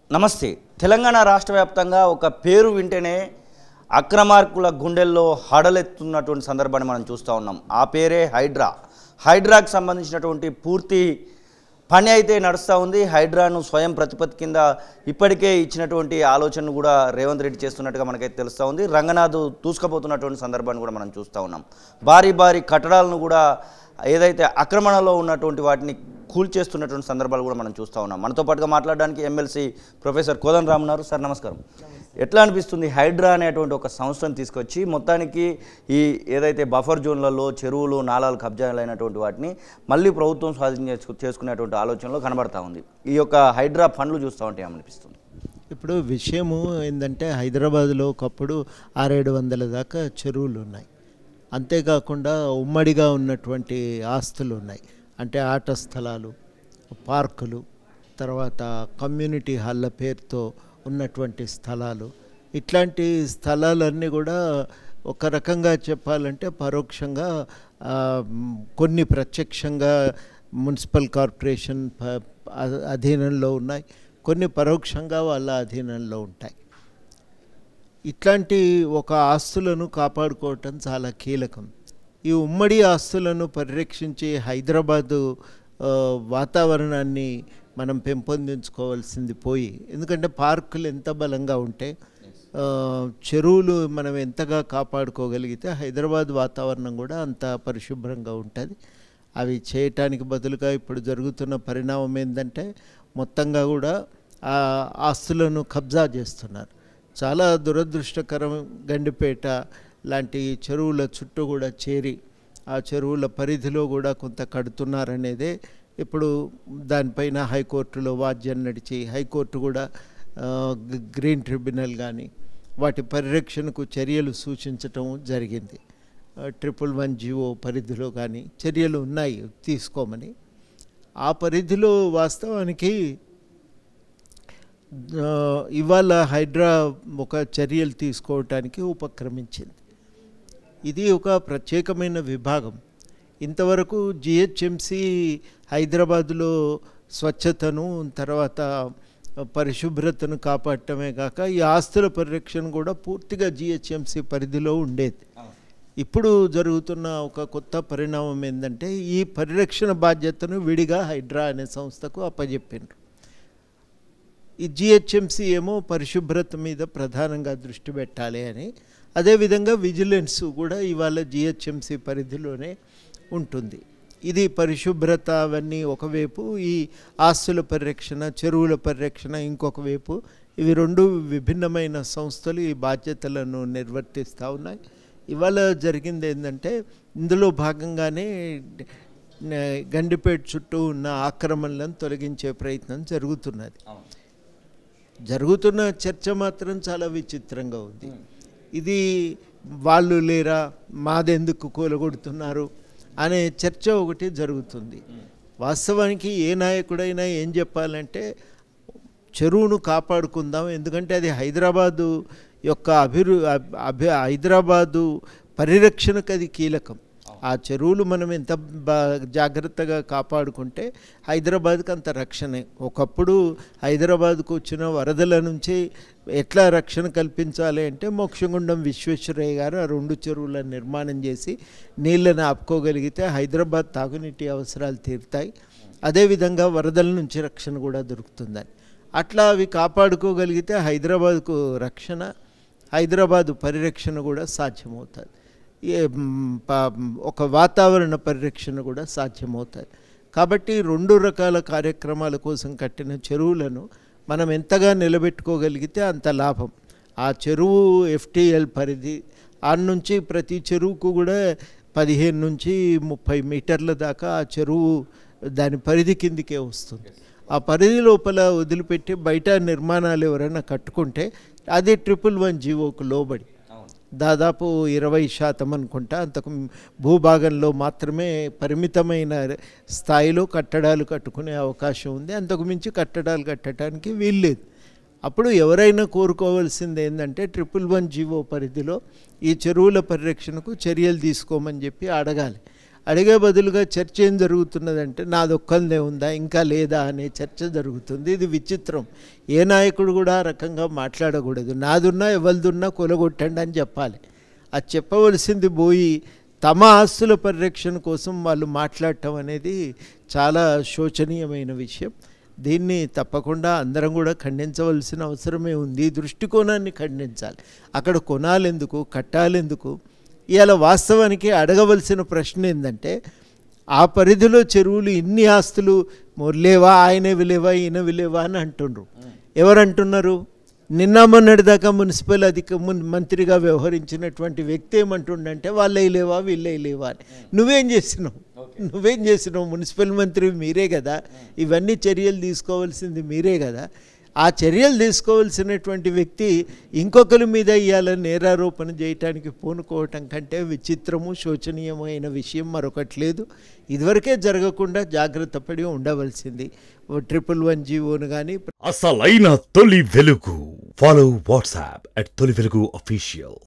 నమస్తే తెలంగాణ రాష్ట్ర వ్యాప్తంగా ఒక పేరు వింటేనే అక్రమార్కుల గుండెల్లో హడలెత్తున్నటువంటి సందర్భాన్ని మనం చూస్తూ ఉన్నాం ఆ పేరే హైడ్రా హైడ్రాకు సంబంధించినటువంటి పూర్తి పని అయితే నడుస్తూ ఉంది హైడ్రాను స్వయం ప్రతిపత్తి కింద ఇప్పటికే ఇచ్చినటువంటి ఆలోచనను కూడా రేవంత్ రెడ్డి చేస్తున్నట్టుగా మనకైతే తెలుస్తూ ఉంది రంగనాథ్ దూసుకుపోతున్నటువంటి సందర్భాన్ని కూడా మనం చూస్తూ ఉన్నాం భారీ భారీ కట్టడాలను కూడా ఏదైతే ఆక్రమణలో ఉన్నటువంటి వాటిని కూల్చేస్తున్నటువంటి సందర్భాలు కూడా మనం చూస్తూ ఉన్నాం మనతో పాటుగా మాట్లాడడానికి ఎమ్మెల్సీ ప్రొఫెసర్ కోదన్ రామ్ ఉన్నారు సార్ నమస్కారం ఎట్లా అనిపిస్తుంది హైడ్రా అనేటువంటి ఒక సంస్థను తీసుకొచ్చి మొత్తానికి ఈ ఏదైతే బఫర్ జోన్లలో చెరువులు నాలాలు కబ్జాలైనటువంటి వాటిని మళ్ళీ ప్రభుత్వం స్వాధీనం చేసుకు చేసుకునేటువంటి ఆలోచనలో కనబడతా ఉంది ఈ యొక్క హైడ్రా ఫండ్లు చూస్తూ ఉంటే ఏమనిపిస్తుంది ఇప్పుడు విషయము ఏంటంటే హైదరాబాద్లో ఒకప్పుడు ఆరేడు వందల దాకా చెరువులు ఉన్నాయి అంతేకాకుండా ఉమ్మడిగా ఉన్నటువంటి ఆస్తులు ఉన్నాయి అంటే ఆట స్థలాలు పార్కులు తర్వాత కమ్యూనిటీ హాల్ల పేరుతో ఉన్నటువంటి స్థలాలు ఇట్లాంటి స్థలాలన్నీ కూడా ఒక రకంగా చెప్పాలంటే పరోక్షంగా ఆ, మ్, కొన్ని ప్రత్యక్షంగా మున్సిపల్ కార్పొరేషన్ ప- అ- అధీనంలో ఉన్నాయి కొన్ని పరోక్షంగా వాళ్ళ అధీనంలో ఉంటాయి ఇట్లాంటి ఒక ఆస్తులను కాపాడుకోవటం చాలా కీలకం ఈ ఉమ్మడి ఆస్తులను పరిరక్షించి హైదరాబాదు ఆ, వాతావరణాన్ని మనం పెంపొందించుకోవాల్సింది పోయి ఎందుకంటే పార్కులు ఎంత బలంగా ఉంటే ఆ, చెరువులు మనం ఎంతగా కాపాడుకోగలిగితే హైదరాబాద్ వాతావరణం కూడా అంత పరిశుభ్రంగా ఉంటుంది అవి చేయటానికి బదులుగా ఇప్పుడు జరుగుతున్న పరిణామం ఏంటంటే మొత్తంగా కూడా ఆ ఆస్తులను కబ్జా చేస్తున్నారు చాలా దురదృష్టకరం గండిపేట లాంటి చెరువుల చుట్టూ కూడా చేరి ఆ చెరువుల పరిధిలో కూడా కొంత కడుతున్నారనేదే ఇప్పుడు దానిపైన హైకోర్టులో వాద్యం నడిచి హైకోర్టు కూడా ఆ, గ- గ్రీన్ ట్రిబ్యునల్ కానీ వాటి పరిరక్షణకు చర్యలు సూచించటం జరిగింది ఆ, ట్రిపుల్ వన్ జీవో పరిధిలో కానీ చర్యలు ఉన్నాయి తీసుకోమని ఆ పరిధిలో వాస్తవానికి ఆ, ఇవాళ హైడ్రా ఒక చర్యలు తీసుకోవటానికి ఉపక్రమించింది ఇది ఒక ప్రత్యేకమైన విభాగం ఇంతవరకు జిహెచ్ఎంసి హైదరాబాదులో స్వచ్ఛతను తర్వాత పరిశుభ్రతను కాపాడటమే కాక ఈ ఆస్తుల పరిరక్షణ కూడా పూర్తిగా జిహెచ్ఎంసి పరిధిలో ఉండేది ఇప్పుడు జరుగుతున్న ఒక కొత్త పరిణామం ఏంటంటే ఈ పరిరక్షణ బాధ్యతను విడిగా హైడ్రా అనే సంస్థకు అప్పజెప్పిండ్రు ఈ జిహెచ్ఎంసి ఏమో పరిశుభ్రత మీద ప్రధానంగా దృష్టి పెట్టాలి అని అదేవిధంగా విజిలెన్స్ కూడా ఇవాళ జిహెచ్ఎంసి పరిధిలోనే ఉంటుంది ఇది పరిశుభ్రత అవన్నీ ఒకవైపు ఈ ఆస్తుల పరిరక్షణ చెరువుల పరిరక్షణ ఇంకొక వైపు ఇవి రెండు విభిన్నమైన సంస్థలు ఈ బాధ్యతలను నిర్వర్తిస్తూ ఉన్నాయి ఇవాళ జరిగింది ఏంటంటే ఇందులో భాగంగానే న- గండిపేట చుట్టూ ఉన్న ఆక్రమణలను తొలగించే ప్రయత్నం జరుగుతున్నది జరుగుతున్న చర్చ మాత్రం చాలా విచిత్రంగా ఉంది ఇది వాళ్ళు లేరా మాదెందుకు కూలగొడుతున్నారు అనే చర్చ ఒకటి జరుగుతుంది వాస్తవానికి ఏ నాయకుడైనా ఏం చెప్పాలంటే చెరువును కాపాడుకుందాం ఎందుకంటే అది హైదరాబాదు యొక్క అభివృ అభి అభి- హైదరాబాదు పరిరక్షణకు అది కీలకం ఆ చెరువులు మనం ఎంత బా జాగ్రత్తగా కాపాడుకుంటే హైదరాబాద్కి అంత రక్షణే ఒకప్పుడు హైదరాబాద్కు వచ్చిన వరదల నుంచి ఎట్లా రక్షణ కల్పించాలి అంటే మోక్షగుండం విశ్వేశ్వరయ్య గారు ఆ రెండు చెరువుల నిర్మాణం చేసి నీళ్ళని ఆపుకోగలిగితే హైదరాబాద్ తాగునీటి అవసరాలు తీరుతాయి అదేవిధంగా వరదల నుంచి రక్షణ కూడా దొరుకుతుందని అట్లా అవి కాపాడుకోగలిగితే హైదరాబాద్కు రక్షణ హైదరాబాదు పరిరక్షణ కూడా సాధ్యమవుతుంది ఏ మ్, ప- ఒక వాతావరణ పరిరక్షణ కూడా సాధ్యమవుతుంది కాబట్టి రెండు రకాల కార్యక్రమాల కోసం కట్టిన చెరువులను మనం ఎంతగా నిలబెట్టుకోగలిగితే అంత లాభం ఆ చెరువు ఎఫ్టీఎల్ పరిధి ఆ నుంచి ప్రతి చెరువుకు కూడా పదిహేను నుంచి ముప్పై మీటర్ల దాకా ఆ చెరువు దాని పరిధి కిందికే వస్తుంది ఆ పరిధి లోపల వదిలిపెట్టి బయట నిర్మాణాలు ఎవరైనా కట్టుకుంటే అది ట్రిపుల్ వన్ జీవోకు లోబడి దాదాపు ఇరవై శాతం అనుకుంటా అంతకు భూభాగంలో మాత్రమే పరిమితమైన స్థాయిలో కట్టడాలు కట్టుకునే అవకాశం ఉంది అంతకు మించి కట్టడాలు కట్టడానికి వీల్లేదు అప్పుడు ఎవరైనా కోరుకోవాల్సింది ఏంటంటే ట్రిపుల్ వన్ జీవో పరిధిలో ఈ చెరువుల పరిరక్షణకు చర్యలు తీసుకోమని చెప్పి అడగాలి అడిగే బదులుగా చర్చ ఏం జరుగుతున్నదంటే నాదొక్కదే ఉందా ఇంకా లేదా అనే చర్చ జరుగుతుంది ఇది విచిత్రం ఏ నాయకుడు కూడా ఆ రకంగా మాట్లాడకూడదు నాదున్నా ఎవరిదున్నా కొలగొట్టండి అని చెప్పాలి అది చెప్పవలసింది పోయి తమ ఆస్తుల పరిరక్షణ కోసం వాళ్ళు మాట్లాడటం అనేది చాలా శోచనీయమైన విషయం దీన్ని తప్పకుండా అందరం కూడా ఖండించవలసిన అవసరమే ఉంది ఈ దృష్టికోణాన్ని ఖండించాలి అక్కడ కొనాలెందుకు కట్టాలెందుకు ఇవాళ వాస్తవానికి అడగవలసిన ప్రశ్న ఏంటంటే ఆ పరిధిలో చెరువులు ఇన్ని ఆస్తులు లేవా ఆయనవి లేవా ఈయనవి లేవా అని అంటుండ్రు ఎవరు అంటున్నారు నిన్న మొన్నటిదాకా మున్సిపల్ అధిక మున్ మంత్రిగా వ్యవహరించినటువంటి వ్యక్తి ఏమంటుండంటే వాళ్ళే లేవా వీళ్ళే లేవా అని నువ్వేం చేసినావు నువ్వేం చేసినావు మున్సిపల్ మంత్రి మీరే కదా ఇవన్నీ చర్యలు తీసుకోవాల్సింది మీరే కదా ఆ చర్యలు తీసుకోవాల్సినటువంటి వ్యక్తి ఇంకొకరి మీద ఇవాళ నేరారోపణ చేయటానికి పూనుకోవటం కంటే విచిత్రము శోచనీయమైన విషయం మరొకటి లేదు ఇదివరకే జరగకుండా జాగ్రత్త పడి ఉండవలసింది ఓ ట్రిపుల్ వన్ జీవోను కానీ అసలైన తొలి వెలుగు ఫాలో వాట్సాప్ అట్ తొలి వెలుగు అఫీషియల్